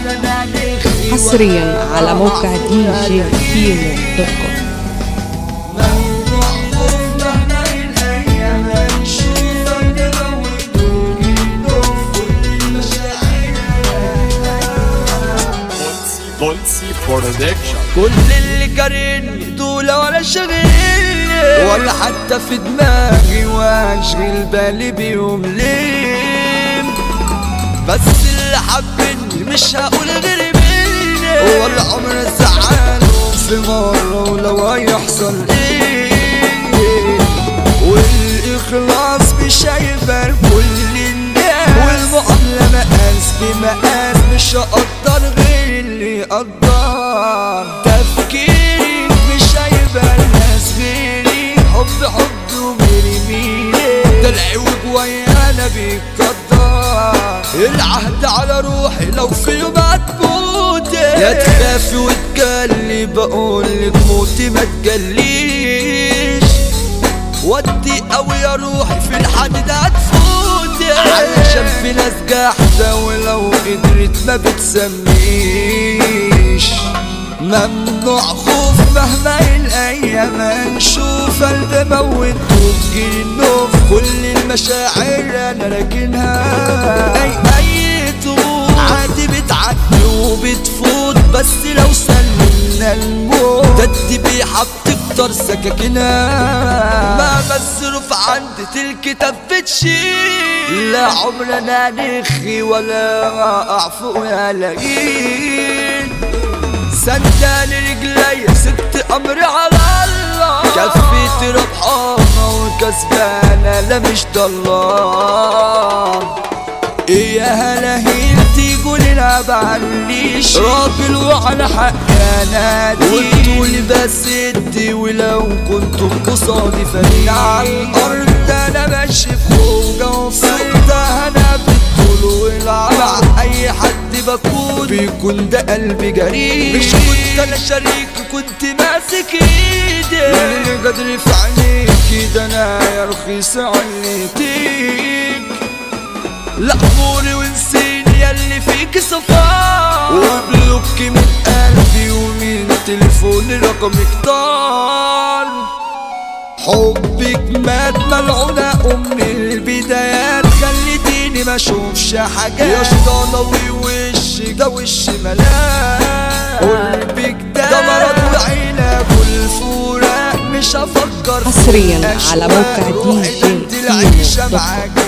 عمرنا نخي حصريا على موقع دي جي كيمو دوت كوم بولسي برودكشن كل اللي قارني دول ولا شغلني ولا حتى في دماغي واشغل بالي بيهم ليه بس اللي حبني مش هقول غير مني ولا عمر زعلهم في مرة ولو هيحصل ايه والاخلاص مش هيبان كل الناس والمعاملة مقاس بمقاس مش هقدر غير اللي يقدر تفكيري مش هيبان ناس غيري حب حب وغيري ميلي دلعي وجوايا انا بيتقدر العهد على روحي لو في يوم هتموتي يا تخافي وتجلي بقولك موتي ما تجليش ودي قوي يا روحي في الحديد هتفوتي علشان في ناس جاحدة ولو قدرت ما بتسميش ممنوع خوف مهما الايام نشوف قلب موت وبجنوف كل المشاعر انا راكنها اي اي طموح عادي بتعدي وبتفوت بس لو سلمنا الموت ده الدبيحة بتكتر سكاكينها مهما الظروف عند الكتاب بتشيل لا عمرنا نخي ولا اعفو يا لقين سندان رجلي ست امري على الله كفيت ربحانة وكسبانة لا مش ضلال ايه يا هلاهيل تيجوا نلعب عليش راجل وعلى حق نادي وانتولي بس ادي ولو كنتوا قصادي فريق على الارض انا ماشي فوق وفوقتها انا بالطول والعرض مع اي حد بكون بيكون ده قلبي جريء مش كنت انا شريك كنت ماسك ايدي اللي قدري في عينيكي ده انا يا رخيص عليتيك لا اموري ونسيني ياللي فيك صفار وبلوك من قلبي ومن تليفوني رقمك طار حبك مات ملعونة ام البدايات خليتيني ما اشوفش حاجات يا شطانوي وشك ده وش ملاك قلبك ده ده مرض وعينك والفراق مش هفكر في حصرياً الأشواق. على موقع روحي DJ بدي العيشة كيمو دوت كوم. معاك